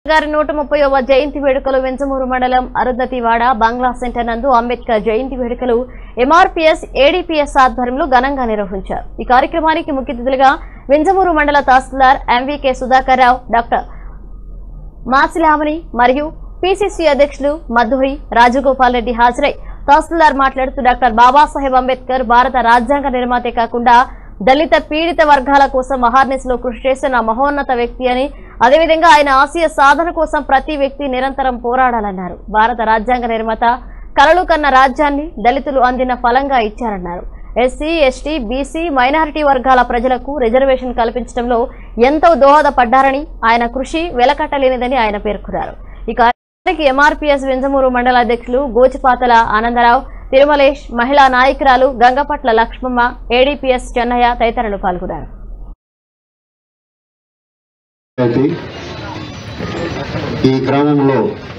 గారి నూట ముప్పైవ జయంతి వేడుకలు వెంచమూరు మండలం అరుంధతివాడ బంగ్లా సెంటర్ నందు అంబేద్కర్ జయంతి వేడుకలు ఎంఆర్పీఎస్ ఏడీపీఎస్ ఆధ్వర్యంలో ఘనంగా నిర్వహించారు ఈ కార్యక్రమానికి ముఖ్య అతిథులుగా వెంజమూరు మండల తహసీల్దార్ ఎంవీకే సుధాకర్ రావు డాక్టర్ మాసిలామణి మరియు పిసిసి అధ్యక్షులు మధురి రాజగోపాల్ రెడ్డి హాజరై తహసీల్దార్ మాట్లాడుతూ డాక్టర్ బాబాసాహెబ్ అంబేద్కర్ భారత రాజ్యాంగ నిర్మాతే కాకుండా దళిత పీడిత వర్గాల కోసం మహార్నిస్లో కృషి చేసిన మహోన్నత వ్యక్తి అని అదేవిధంగా ఆయన ఆశయ సాధన కోసం ప్రతి వ్యక్తి నిరంతరం పోరాడాలన్నారు భారత రాజ్యాంగ నిర్మాత కలలు కన్న రాజ్యాన్ని దళితులు అందిన ఫలంగా ఇచ్చారన్నారు ఎస్సీ ఎస్టీ బీసీ మైనారిటీ వర్గాల ప్రజలకు రిజర్వేషన్ కల్పించడంలో ఎంతో దోహదపడ్డారని ఆయన కృషి వెలకట్టలేనిదని ఆయన పేర్కొన్నారు ఈ కార్యక్రమానికి ఎంఆర్పీఎస్ వెంజమూరు మండల అధ్యక్షులు గోచిపాతల ఆనందరావు తిరుమలేష్ మహిళా నాయకురాలు గంగపట్ల లక్ష్మమ్మ ఏడీపీఎస్ చెన్నయ్య తదితరులు పాల్గొన్నారు అయితే ఈ గ్రామంలో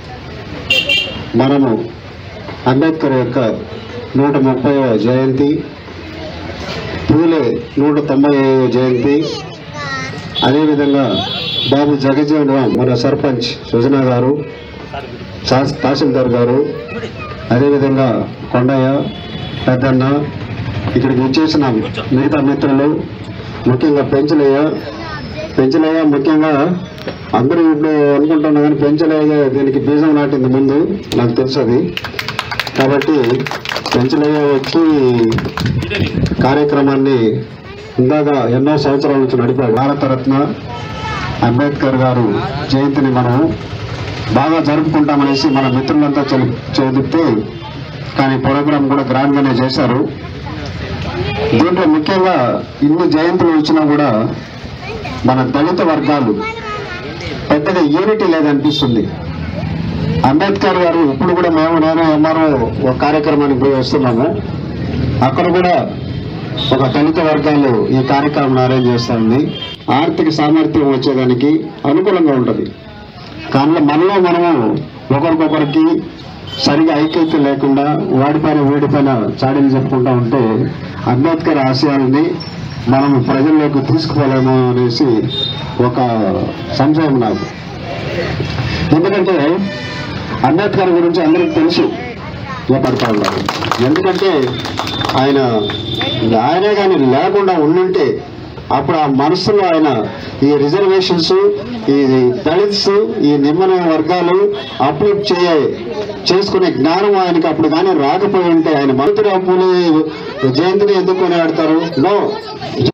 మనము అంబేద్కర్ యొక్క నూట ముప్పై జయంతి పూలే నూట తొంభై జయంతి అదేవిధంగా బాబు జగజీవన్ రామ్ మన సర్పంచ్ సుజనా గారు తహస్- తహసీల్దార్ గారు అదేవిధంగా కొండయ్య పెద్దన్న ఇక్కడికి వచ్చేసిన మిగతా మిత్రులు ముఖ్యంగా పెంచలయ్య పెంచలయ్య ముఖ్యంగా అందరూ ఇప్పుడు అనుకుంటున్నా కానీ పెంచలయ్య దీనికి బీజం నాటింది ముందు నాకు తెలుసు అది కాబట్టి పెంచలయ్య వచ్చి కార్యక్రమాన్ని ఇందాక ఎన్నో సంవత్సరాల నుంచి నడిపాడు భారతరత్న అంబేద్కర్ గారు జయంతిని మనం బాగా జరుపుకుంటామనేసి మన మిత్రులంతా చెలి- చెబితే కానీ ప్రోగ్రాం కూడా గ్రాండ్గానే చేశారు దీంట్లో ముఖ్యంగా ఇన్ని జయంతులు వచ్చినా కూడా మన దళిత వర్గాలు పెద్దగా యూనిటీ లేదనిపిస్తుంది అంబేద్కర్ గారు ఇప్పుడు కూడా మేము నేను ఎంఆర్ఓ ఒక కార్యక్రమానికి పోయి వస్తున్నాము అక్కడ కూడా ఒక దళిత వర్గాలు ఈ కార్యక్రమం అరేంజ్ చేస్తుంది ఆర్థిక సామర్థ్యం వచ్చేదానికి అనుకూలంగా ఉంటుంది కానీ మనలో మనము ఒకరికొకరికి సరిగా ఐక్యత లేకుండా వాడిపైన వీడిపైన చాడీలు చెప్పుకుంటా ఉంటే అంబేద్కర్ ఆశయాల్ని మనం ప్రజల్లోకి తీసుకుపోలేము అనేసి ఒక సంశయం నాకు ఎందుకంటే అంబేద్కర్ గురించి అందరికీ తెలుసు ఏపడతా ఉన్నారు ఎందుకంటే ఆయన ఆయనే కానీ లేకుండా ఉండుంటే అప్పుడు ఆ మనసులో ఆయన ఈ రిజర్వేషన్స్ ఈ దళిత్స్ ఈ నిమ్మన వర్గాలు అప్లిఫ్ట్ చేయ చేసుకునే జ్ఞానం ఆయనకి అప్పుడు కానీ రాకపోయి ఉంటే ఆయన మంత్రి పూలే జయంతిని ఎందుకు కొనియాడతారు నో